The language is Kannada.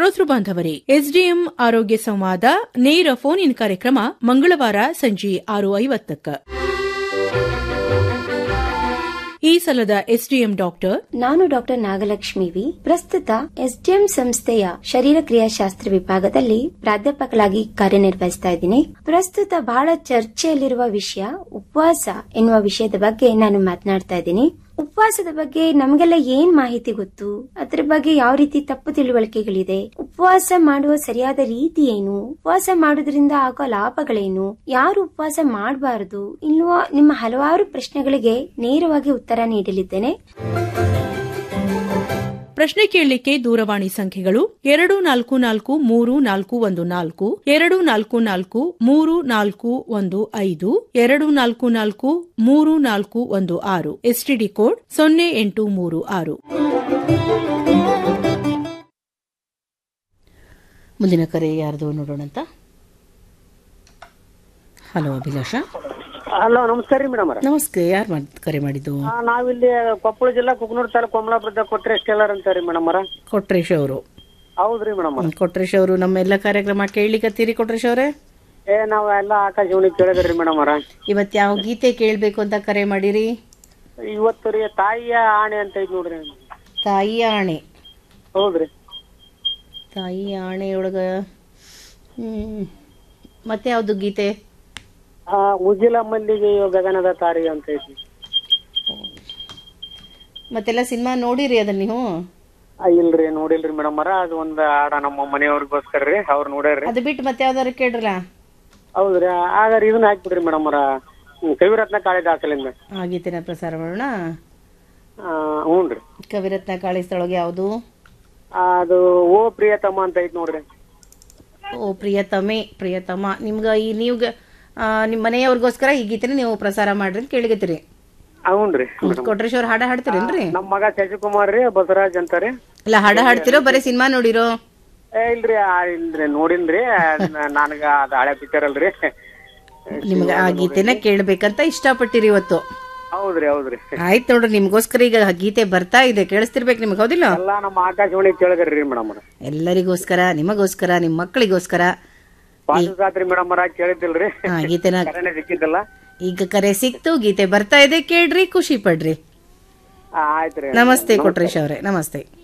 ಶ್ರೋತೃ ಬಾಂಧವರೇ ಎಸ್ಡಿಎಂ ಆರೋಗ್ಯ ಸಂವಾದ ನೇರ ಫೋನ್ ಇನ್ ಕಾರ್ಯಕ್ರಮ ಮಂಗಳವಾರ ಸಂಜೆ ಆರು ಐವತ್ತಕ್ಕ ಈ ಸಲದ ಎಸ್ಡಿಎಂ ಡಾಕ್ಟರ್ ನಾನು ಡಾಕ್ಟರ್ ನಾಗಲಕ್ಷ್ಮಿ ವಿ ಪ್ರಸ್ತುತ ಎಸ್ಡಿಎಂ ಸಂಸ್ಥೆಯ ಶರೀರ ಕ್ರಿಯಾಶಾಸ್ತ್ರ ವಿಭಾಗದಲ್ಲಿ ಪ್ರಾಧ್ಯಾಪಕರಾಗಿ ಕಾರ್ಯನಿರ್ವಹಿಸ್ತಾ ಇದ್ದೀನಿ ಪ್ರಸ್ತುತ ಬಹಳ ಚರ್ಚೆಯಲ್ಲಿರುವ ವಿಷಯ ಉಪವಾಸ ಎನ್ನುವ ವಿಷಯದ ಬಗ್ಗೆ ನಾನು ಮಾತನಾಡ್ತಾ ಇದ್ದೀನಿ ಉಪವಾಸದ ಬಗ್ಗೆ ನಮಗೆಲ್ಲ ಏನ್ ಮಾಹಿತಿ ಗೊತ್ತು ಅದ್ರ ಬಗ್ಗೆ ಯಾವ ರೀತಿ ತಪ್ಪು ತಿಳುವಳಿಕೆಗಳಿದೆ ಉಪವಾಸ ಮಾಡುವ ಸರಿಯಾದ ರೀತಿ ಏನು ಉಪವಾಸ ಮಾಡೋದ್ರಿಂದ ಆಗೋ ಲಾಭಗಳೇನು ಯಾರು ಉಪವಾಸ ಮಾಡಬಾರದು ಇನ್ನುವ ನಿಮ್ಮ ಹಲವಾರು ಪ್ರಶ್ನೆಗಳಿಗೆ ನೇರವಾಗಿ ಉತ್ತರ ನೀಡಲಿದ್ದೇನೆ ಪ್ರಶ್ನೆ ಕೇಳಲಿಕ್ಕೆ ದೂರವಾಣಿ ಸಂಖ್ಯೆಗಳು ಎರಡು ನಾಲ್ಕು ನಾಲ್ಕು ಮೂರು ನಾಲ್ಕು ಒಂದು ನಾಲ್ಕು ಎರಡು ನಾಲ್ಕು ನಾಲ್ಕು ಮೂರು ನಾಲ್ಕು ಒಂದು ಐದು ಎರಡು ನಾಲ್ಕು ನಾಲ್ಕು ಮೂರು ನಾಲ್ಕು ಒಂದು ಆರು ಎಸ್ಟಿಡಿ ಕೋಡ್ ಸೊನ್ನೆ ಎಂಟು ಮೂರು ಆರು ಮುಂದಿನ ಕರೆ ಯಾರ್ದು ನೋಡೋಣಂತ ಹಲೋ ಅಭಿಲಾಷ ಹಲೋ ನಮಸ್ಕಾರ ರೀ ಮೇಡಮ್ ನಮಸ್ತೆ ಯಾರು ಕರೆ ಮಾಡಿದ್ದು ನಾವಿಲ್ಲಿ ಕೊಪ್ಪಳ ಜಿಲ್ಲಾ ಕುಕ್ನೂರ್ ತಾಲೂಕು ಕೊಮಲಾಪುರದ ಕೊಟ್ರೆ ಟೇಲರ್ ಅಂತ ರೀ ಮೇಡಮ್ ಅವರ ಕೊಟ್ರೇಶ್ ಅವರು ಹೌದ್ರಿ ಮೇಡಮ್ ಕೊಟ್ರೇಶ್ ಅವರು ನಮ್ಮ ಎಲ್ಲ ಕಾರ್ಯಕ್ರಮ ಕೇಳಲಿಕ್ಕತ್ತೀರಿ ಕೊಟ್ರೇಶ್ ಅವರೇ ಏ ನಾವ್ ಎಲ್ಲಾ ಆಕಾಶವಾಣಿ ಕೇಳಿದ್ರಿ ಮೇಡಮ್ ಅವರ ಇವತ್ತು ಯಾವ ಗೀತೆ ಕೇಳಬೇಕು ಅಂತ ಕರೆ ಮಾಡಿರಿ ಇವತ್ತು ರೀ ತಾಯಿಯ ಆಣೆ ಅಂತ ಐತಿ ನೋಡ್ರಿ ತಾಯಿ ಆಣೆ ಹೌದ್ರಿ ತಾಯಿ ಆಣೆಯೊಳಗ ಹ್ಮ್ ಮತ್ತೆ ಯಾವ್ದು ಗೀತೆ ಆ ಮುಗಿಲ ಮಲ್ಲಿಗೆ ಗಗನದ ತಾರಿ ಅಂತ ಐತಿ ಮತ್ತೆಲ್ಲ ಸಿನಿಮಾ ನೋಡಿರಿ ಅದನ್ನ ನೀವು ಆ, ಇಲ್ರಿ ನೋಡಿಲ್ರಿ ಮೇಡಮ್ ಅವರ ಅದು ಒಂದ್ ಆಡ ನಮ್ಮ ಮನೆಯವ್ರಿಗೋಸ್ಕರ ರೀ ಅವ್ರು ನೋಡ್ಯಾರ್ರಿ ಅದು ಬಿಟ್ಟು ಮತ್ತೆ ಯಾವ್ದಾರು ಕೇಳ್ರಲ್ಲ ಹೌದ್ರಿ ಹಾಗಾದ್ರೆ ಇದನ್ನ ಹಾಕ್ಬಿಡ್ರಿ ಮೇಡಮ್ ಅವರ ಕವಿರತ್ನ ಕಾಳಿದಾಸಲಿಂದ ಆ ಗೀತೆನ ಪ್ರಸಾರ ಮಾಡೋಣ ಆ, ಹ್ಞೂನ್ರಿ ಕವಿರತ್ನ ಕಾಳಿಸ್ತೊಳಗೆ ಯಾವುದು ಅದು ಓ ಪ್ರಿಯತಮ ಅಂತ ಐತಿ ನೋಡ್ರಿ ಓ ಪ್ರಿಯತಮೆ ಪ್ರಿಯತಮ ನಿಮ್ಗ ಈ ನೀವು ನಿಮ್ಮ ಮನೆಯವ್ರಿಗೋಸ್ಕರ ಈ ಗೀತೆನ ನೀವು ಪ್ರಸಾರ ಮಾಡ್ರಿ ಅಂತ ಕೇಳಿಗತ್ತೀರಿ ಹ್ಞೂನ್ರಿ ಕೊಟ್ರೇಶ್ ಅವ್ರ ಹಾಡ ಹಾಡ್ತೀರೇನ್ರಿ ನಮ್ ಮಗ ಶಶಿಕುಮಾರ್ ರೀ ಬಸವರಾಜ್ ಅಂತ ರೀ ಇಲ್ಲ ಹಾಡ ಹಾಡ್ತಿರೋ ಬರೀ ಸಿನಿಮಾ ನೋಡಿರೋ ಏ ಇಲ್ರಿ ಆ, ಇಲ್ರಿ ನೋಡಿನ್ರಿ ಅದ್ನ ನನಗ ಅದ ಹಳೆ ಪಿಕ್ಚರ್ ಅಲ್ರಿ ನಿಮ್ಗ ಆ ಗೀತೆನ ಕೇಳ್ಬೇಕಂತ ಇಷ್ಟಪಟ್ಟಿರಿ ಇವತ್ತು ಹೌದ್ರಿ ಹೌದ್ರಿ ಆಯ್ತು ನೋಡ್ರಿ ನಿಮ್ಗೋಸ್ಕರ ಈಗ ಗೀತೆ ಬರ್ತಾ ಇದೆ ಕೇಳಿಸ್ತಿರ್ಬೇಕು ನಿಮ್ಗೆ ಹೌದಿಲ್ಲ ಎಲ್ಲಾ ನಮ್ಮ ಆಕಾಶವಾಣಿ ಕೇಳಿದ್ರಿ ಮೇಡಮ್ ಎಲ್ಲರಿಗೋಸ್ಕರ ನಿಮಗೋಸ್ಕರ ನಿಮ್ಮ ಮಕ್ಕಳಿಗೋಸ್ಕರ ಪಾದಸಾತ್ರಿ ಮೇಡಮ್ ಅವರ ಕೇಳಿದ್ದಿಲ್ರಿ ಆ ಗೀತೆನ ಕರೆನೆ ಸಿಕ್ಕಿದ್ದಲ್ಲ ಈಗ ಕರೆ ಸಿಕ್ತು ಗೀತೆ ಬರ್ತಾ ಇದೆ ಕೇಳ್ರಿ ಖುಷಿ ಪಡ್ರಿ ಆ, ಆಯ್ತ್ರಿ ನಮಸ್ತೆ ಕೊಟ್ರೇಶ್ ಅವ್ರೆ ನಮಸ್ತೆ